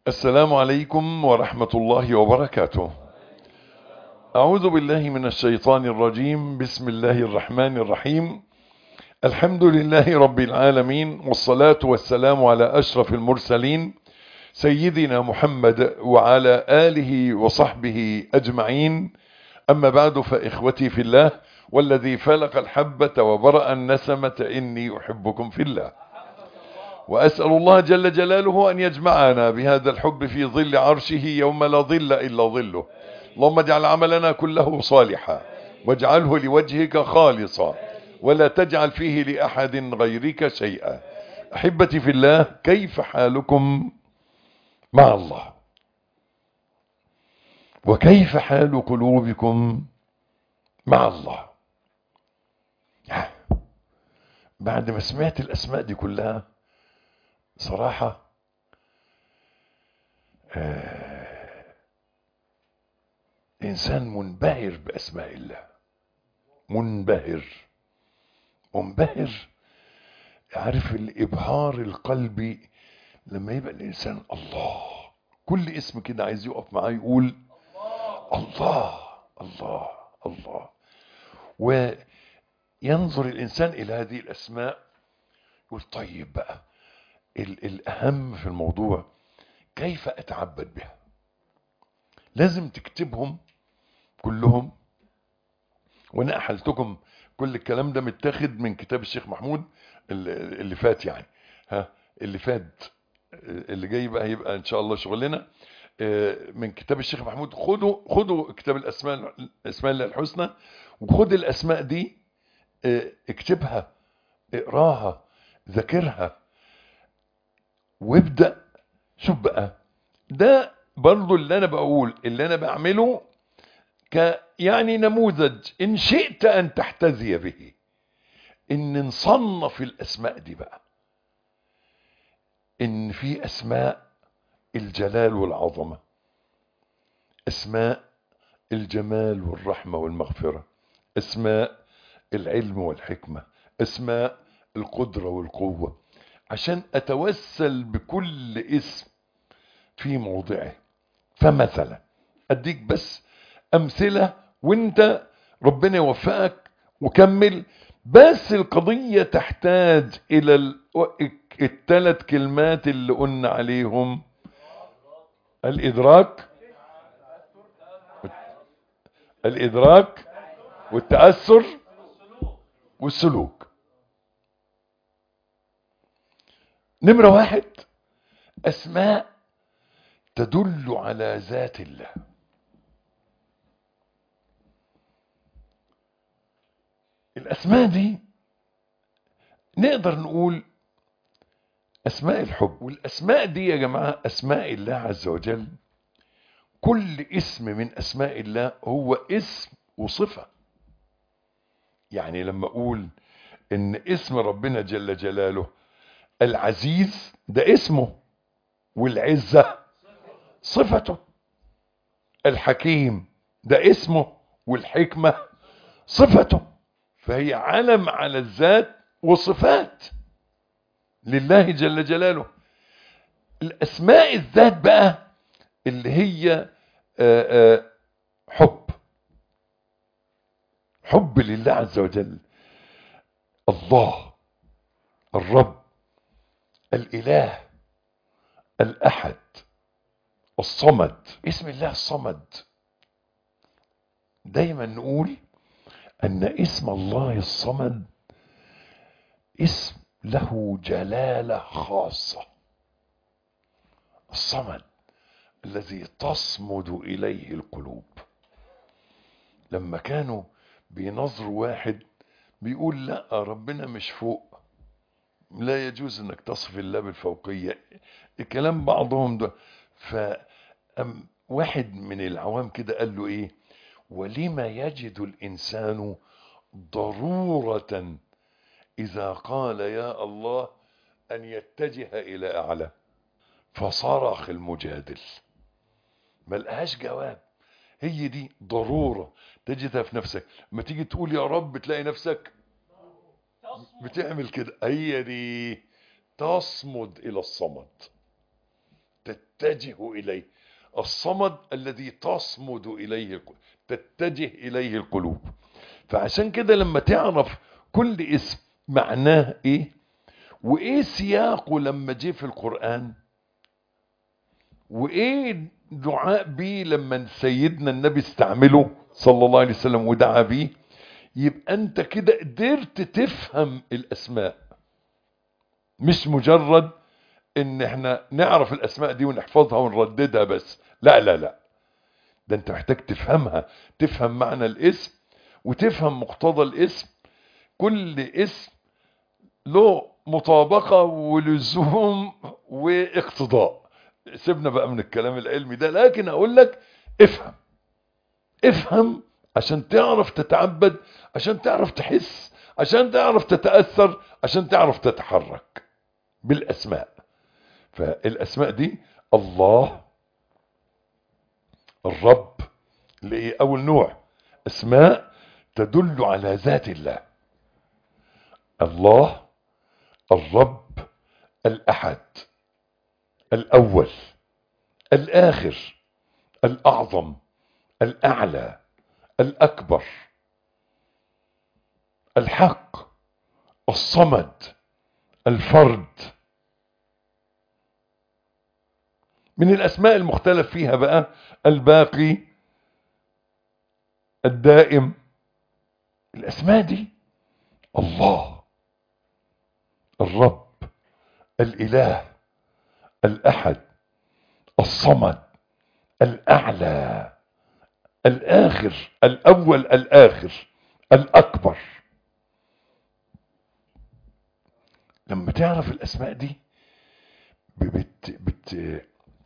السلام عليكم ورحمة الله وبركاته أعوذ بالله من الشيطان الرجيم بسم الله الرحمن الرحيم الحمد لله رب العالمين والصلاة والسلام على أشرف المرسلين سيدنا محمد وعلى آله وصحبه أجمعين أما بعد فإخوتي في الله والذي فلق الحبة وبرأ النسمة إني أحبكم في الله وأسأل الله جل جلاله أن يجمعنا بهذا الحب في ظل عرشه يوم لا ظل إلا ظله اللهم اجعل عملنا كله صالحا واجعله لوجهك خالصا ولا تجعل فيه لأحد غيرك شيئا أحبتي في الله كيف حالكم مع الله وكيف حال قلوبكم مع الله بعد ما سمعت الأسماء دي كلها صراحة آه إنسان منبهر بأسماء الله منبهر منبهر عارف الإبهار القلبي لما يبقى الإنسان الله كل اسم كده عايز يقف معاه يقول الله الله الله وينظر الإنسان إلى هذه الأسماء يقول طيب بقى ال الأهم في الموضوع كيف أتعبد بها لازم تكتبهم كلهم وانا احلتكم كل الكلام ده متاخد من كتاب الشيخ محمود اللي فات يعني ها اللي فات اللي جاي بقى هيبقى ان شاء الله شغلنا من كتاب الشيخ محمود خدوا خدوا كتاب الاسماء اسماء الله الحسنى وخد الاسماء دي اكتبها اقراها ذاكرها وابدا شوف بقى ده برضو اللي انا بقول اللي انا بعمله ك يعني نموذج ان شئت ان تحتذي به ان نصنف الاسماء دي بقى ان في اسماء الجلال والعظمة اسماء الجمال والرحمة والمغفرة اسماء العلم والحكمة اسماء القدرة والقوة عشان اتوسل بكل اسم في موضعه فمثلا اديك بس امثلة وانت ربنا يوفقك وكمل بس القضية تحتاج الى الثلاث كلمات اللي قلنا عليهم الادراك الادراك والتأثر والسلوك نمرة واحد اسماء تدل على ذات الله الأسماء دي نقدر نقول أسماء الحب والأسماء دي يا جماعة أسماء الله عز وجل كل اسم من أسماء الله هو اسم وصفة يعني لما أقول إن اسم ربنا جل جلاله العزيز ده اسمه والعزة صفته الحكيم ده اسمه والحكمة صفته فهي علم على الذات وصفات لله جل جلاله الأسماء الذات بقى اللي هي آآ آآ حب حب لله عز وجل الله الرب الإله الأحد الصمد اسم الله الصمد دايما نقول أن اسم الله الصمد اسم له جلالة خاصة الصمد الذي تصمد إليه القلوب لما كانوا بينظروا واحد بيقول لا ربنا مش فوق لا يجوز انك تصف الله بالفوقية الكلام بعضهم ده فواحد من العوام كده قال له ايه ولما يجد الإنسان ضرورة إذا قال يا الله أن يتجه إلى أعلى فصرخ المجادل ما لقاش جواب هي دي ضرورة تجدها في نفسك ما تيجي تقول يا رب تلاقي نفسك بتعمل كده هي دي تصمد إلى الصمد تتجه إليه الصمد الذي تصمد إليه تتجه إليه القلوب فعشان كده لما تعرف كل اسم معناه ايه وايه سياقه لما جه في القرآن وايه دعاء بيه لما سيدنا النبي استعمله صلى الله عليه وسلم ودعا بيه يبقى انت كده قدرت تفهم الاسماء مش مجرد ان احنا نعرف الاسماء دي ونحفظها ونرددها بس لا لا لا ده انت محتاج تفهمها تفهم معنى الاسم وتفهم مقتضى الاسم كل اسم له مطابقة ولزوم واقتضاء سيبنا بقى من الكلام العلمي ده لكن اقول لك افهم افهم عشان تعرف تتعبد عشان تعرف تحس عشان تعرف تتأثر عشان تعرف تتحرك بالاسماء فالاسماء دي الله الرب اللي هي اول نوع اسماء تدل على ذات الله الله الرب الاحد الاول الاخر الاعظم الاعلى الاكبر الحق الصمد الفرد من الاسماء المختلف فيها بقى الباقي الدائم الاسماء دي الله الرب الاله الاحد الصمد الاعلى الاخر الاول الاخر الاكبر لما تعرف الاسماء دي بت بت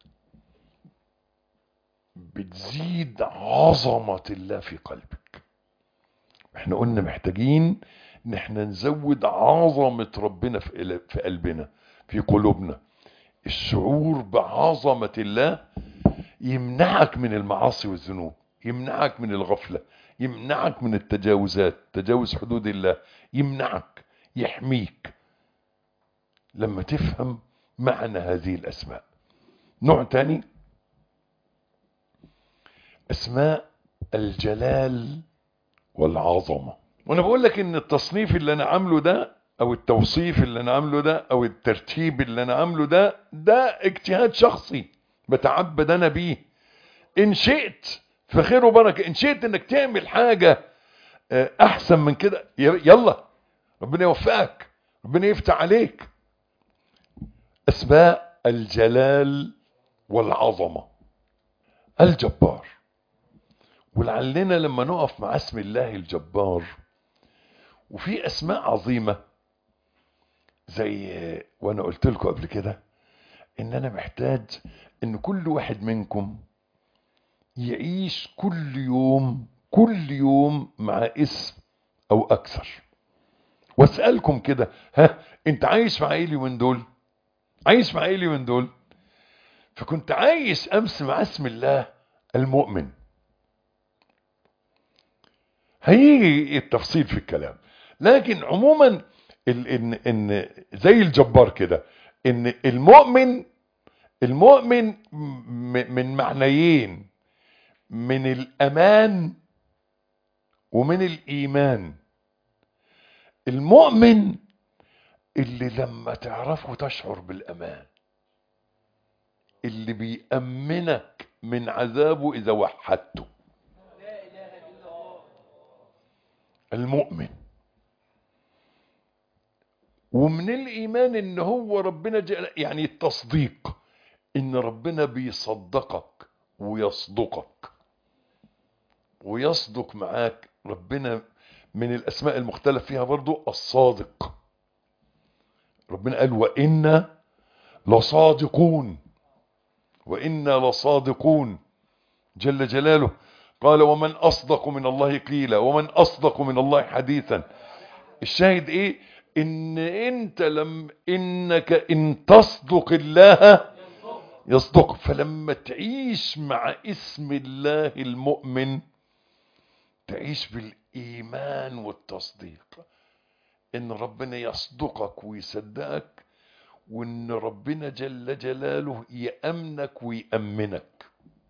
بتزيد عظمة الله في قلبك احنا قلنا محتاجين ان احنا نزود عظمة ربنا في في قلبنا في قلوبنا الشعور بعظمة الله يمنعك من المعاصي والذنوب يمنعك من الغفلة يمنعك من التجاوزات تجاوز حدود الله يمنعك يحميك لما تفهم معنى هذه الأسماء نوع تاني أسماء الجلال والعظمة وانا بقول لك ان التصنيف اللي انا عامله ده او التوصيف اللي انا عامله ده او الترتيب اللي انا عامله ده ده اجتهاد شخصي بتعبد انا بيه ان شئت فخير وبركه ان شئت انك تعمل حاجه احسن من كده يلا ربنا يوفقك ربنا يفتح عليك اسماء الجلال والعظمه الجبار ولعلنا لما نقف مع اسم الله الجبار وفي اسماء عظيمه زي وانا قلت لكم قبل كده ان انا محتاج ان كل واحد منكم يعيش كل يوم كل يوم مع اسم او اكثر واسالكم كده ها انت عايش مع ايه اليومين دول عايش مع ايه اليومين دول فكنت عايش امس مع اسم الله المؤمن هيجي التفصيل في الكلام لكن عموما ال ان ان زي الجبار كده ان المؤمن المؤمن من معنيين من الامان ومن الايمان المؤمن اللي لما تعرفه تشعر بالامان اللي بيأمنك من عذابه اذا وحدته المؤمن ومن الايمان ان هو ربنا جل يعني التصديق ان ربنا بيصدقك ويصدقك ويصدق معاك ربنا من الاسماء المختلف فيها برضو الصادق ربنا قال وإنا لصادقون وإنا لصادقون جل جلاله قال ومن أصدق من الله قيلا ومن أصدق من الله حديثا الشاهد إيه إن أنت لم إنك إن تصدق الله يصدق فلما تعيش مع اسم الله المؤمن تعيش بالإيمان والتصديق إن ربنا يصدقك ويصدقك وان ربنا جل جلاله يأمنك ويأمنك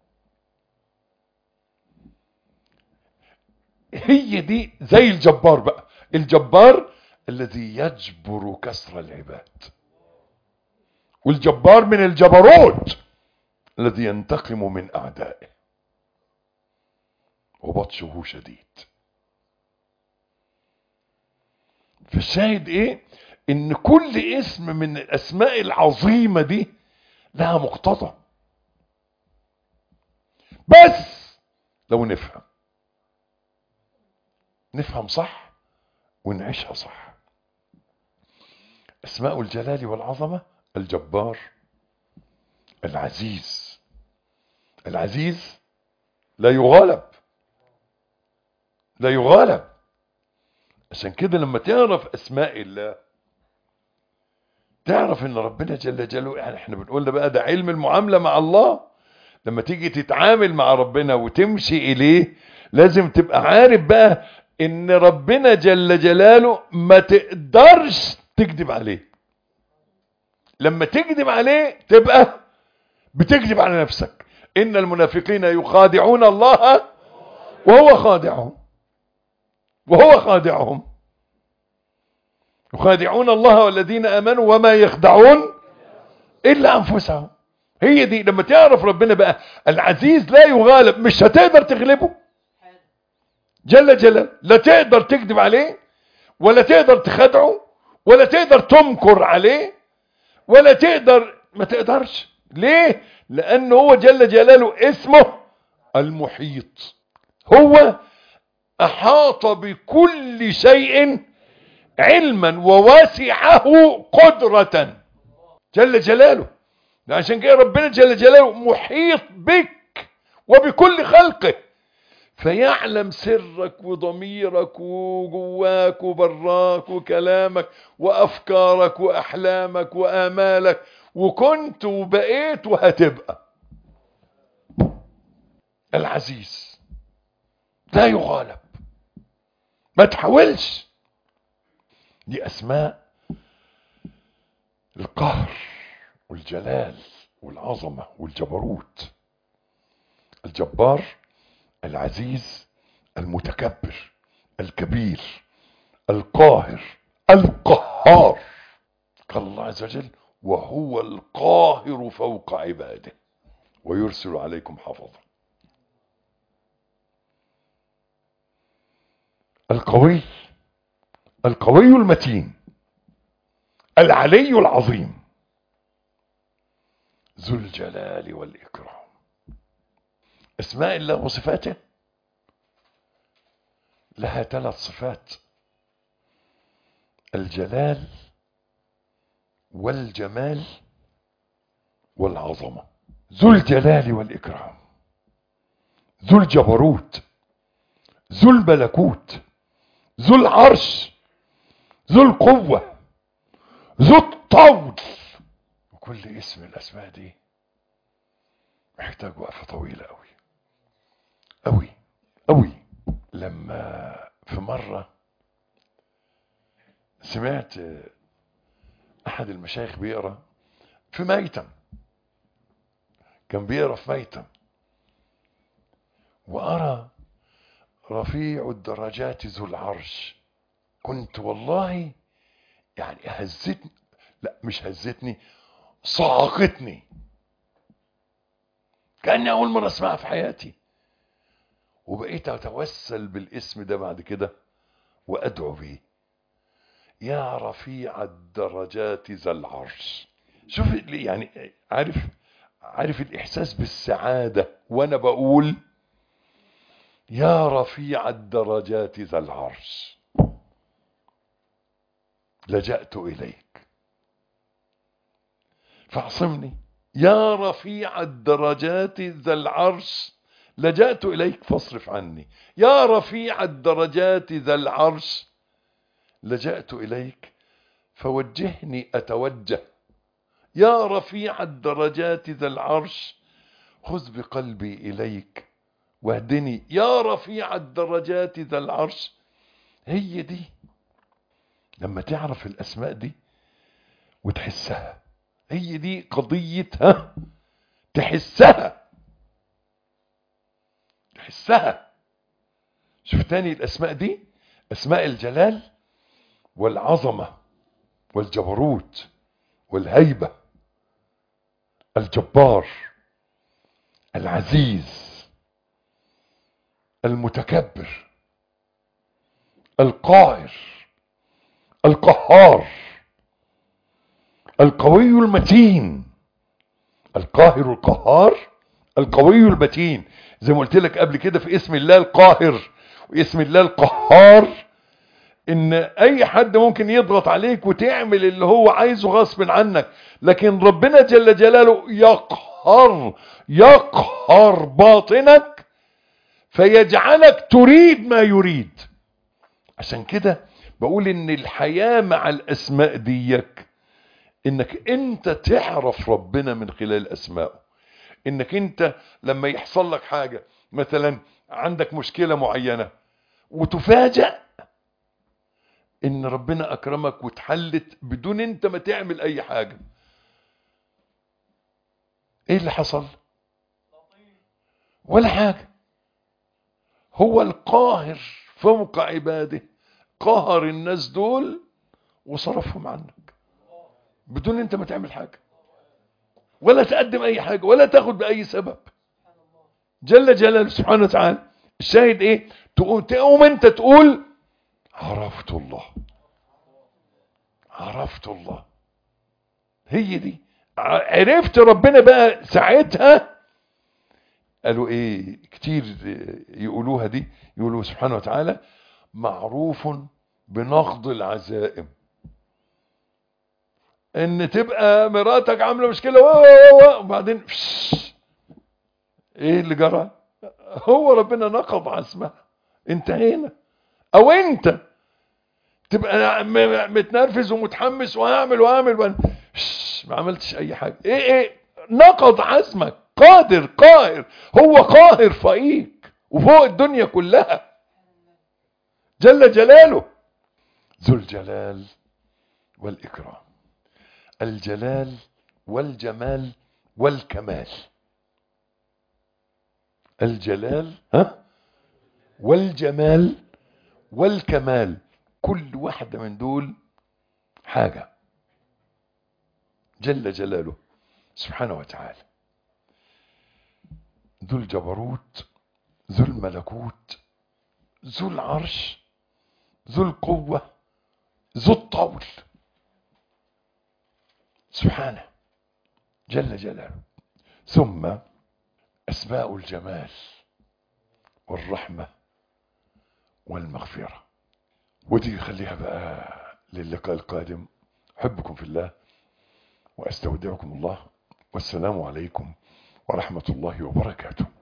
هي دي زي الجبار بقى الجبار الذي يجبر كسر العباد والجبار من الجبروت الذي ينتقم من أعدائه وبطشه شديد فالشاهد ايه ان كل اسم من الاسماء العظيمة دي لها مقتضى بس لو نفهم نفهم صح ونعيشها صح اسماء الجلال والعظمة الجبار العزيز العزيز لا يغالب لا يغالب عشان كده لما تعرف اسماء الله تعرف ان ربنا جل جلاله يعني احنا بنقول ده بقى ده علم المعامله مع الله لما تيجي تتعامل مع ربنا وتمشي اليه لازم تبقى عارف بقى ان ربنا جل جلاله ما تقدرش تكذب عليه لما تكذب عليه تبقى بتكذب على نفسك ان المنافقين يخادعون الله وهو خادعهم وهو خادعهم يخادعون الله والذين امنوا وما يخدعون الا انفسهم هي دي لما تعرف ربنا بقى العزيز لا يغالب مش هتقدر تغلبه جل جلاله لا تقدر تكذب عليه ولا تقدر تخدعه ولا تقدر تمكر عليه ولا تقدر ما تقدرش ليه لانه هو جل جلاله اسمه المحيط هو احاط بكل شيء علما ووسعه قدرة جل جلاله عشان كده ربنا جل جلاله محيط بك وبكل خلقه فيعلم سرك وضميرك وجواك وبراك وكلامك وافكارك واحلامك وامالك وكنت وبقيت وهتبقى العزيز لا يغالب ما تحاولش دي اسماء القهر والجلال والعظمه والجبروت الجبار العزيز المتكبر الكبير القاهر القهار قال الله عز وجل وهو القاهر فوق عباده ويرسل عليكم حفظا القوي القوي المتين العلي العظيم ذو الجلال والإكرام اسماء الله وصفاته لها ثلاث صفات الجلال والجمال والعظمة ذو الجلال والإكرام ذو الجبروت ذو الملكوت ذو العرش ذو القوة ذو الطول وكل اسم من الأسماء دي محتاج وقفة طويلة أوي أوي أوي لما في مرة سمعت أحد المشايخ بيقرأ في ميتم كان بيقرأ في ميتم وأرى رفيع الدرجات ذو العرش كنت والله يعني هزتني لا مش هزتني صعقتني كأني أول مرة أسمعها في حياتي وبقيت أتوسل بالاسم ده بعد كده وأدعو به يا رفيع الدرجات ذا العرش شوف يعني عارف عارف الإحساس بالسعادة وأنا بقول يا رفيع الدرجات ذا العرش لجأت إليك فاعصمني يا رفيع الدرجات ذا العرش لجأت إليك فاصرف عني يا رفيع الدرجات ذا العرش لجأت إليك فوجهني أتوجه يا رفيع الدرجات ذا العرش خذ بقلبي إليك واهدني يا رفيع الدرجات ذا العرش هي دي لما تعرف الأسماء دي وتحسها هي دي قضيتها تحسها تحسها شوف تاني الاسماء دي اسماء الجلال والعظمة والجبروت والهيبة الجبار العزيز المتكبر القاهر القهار القوي المتين القاهر القهار القوي المتين زي ما قلت لك قبل كده في اسم الله القاهر واسم الله القهار ان اي حد ممكن يضغط عليك وتعمل اللي هو عايزه غصب عنك لكن ربنا جل جلاله يقهر يقهر باطنك فيجعلك تريد ما يريد عشان كده بقول ان الحياة مع الاسماء ديك انك انت تعرف ربنا من خلال اسمائه انك انت لما يحصل لك حاجة مثلا عندك مشكلة معينة وتفاجأ ان ربنا اكرمك واتحلت بدون انت ما تعمل اي حاجة ايه اللي حصل ولا حاجة هو القاهر فوق عباده قهر الناس دول وصرفهم عنك بدون انت ما تعمل حاجة ولا تقدم اي حاجة ولا تاخد باي سبب جل جلاله سبحانه وتعالى الشاهد ايه تقوم, تقوم انت تقول عرفت الله عرفت الله هي دي عرفت ربنا بقى ساعتها قالوا ايه كتير يقولوها دي يقولوا سبحانه وتعالى معروف بنقض العزائم ان تبقى مراتك عامله مشكله وبعدين ايه اللي جرى هو ربنا نقض عزمها انتهينا او انت تبقى متنرفز ومتحمس وهعمل وهعمل وأنا ما عملتش اي حاجه ايه ايه نقض عزمك قادر قاهر هو قاهر فوقيك وفوق الدنيا كلها جل جلاله ذو الجلال والإكرام الجلال والجمال والكمال الجلال ها والجمال والكمال كل واحدة من دول حاجة جل جلاله سبحانه وتعالى ذو الجبروت ذو الملكوت ذو العرش ذو القوة ذو الطول سبحانه جل جلاله ثم أسماء الجمال والرحمة والمغفرة ودي خليها بقى للقاء القادم أحبكم في الله وأستودعكم الله والسلام عليكم ورحمة الله وبركاته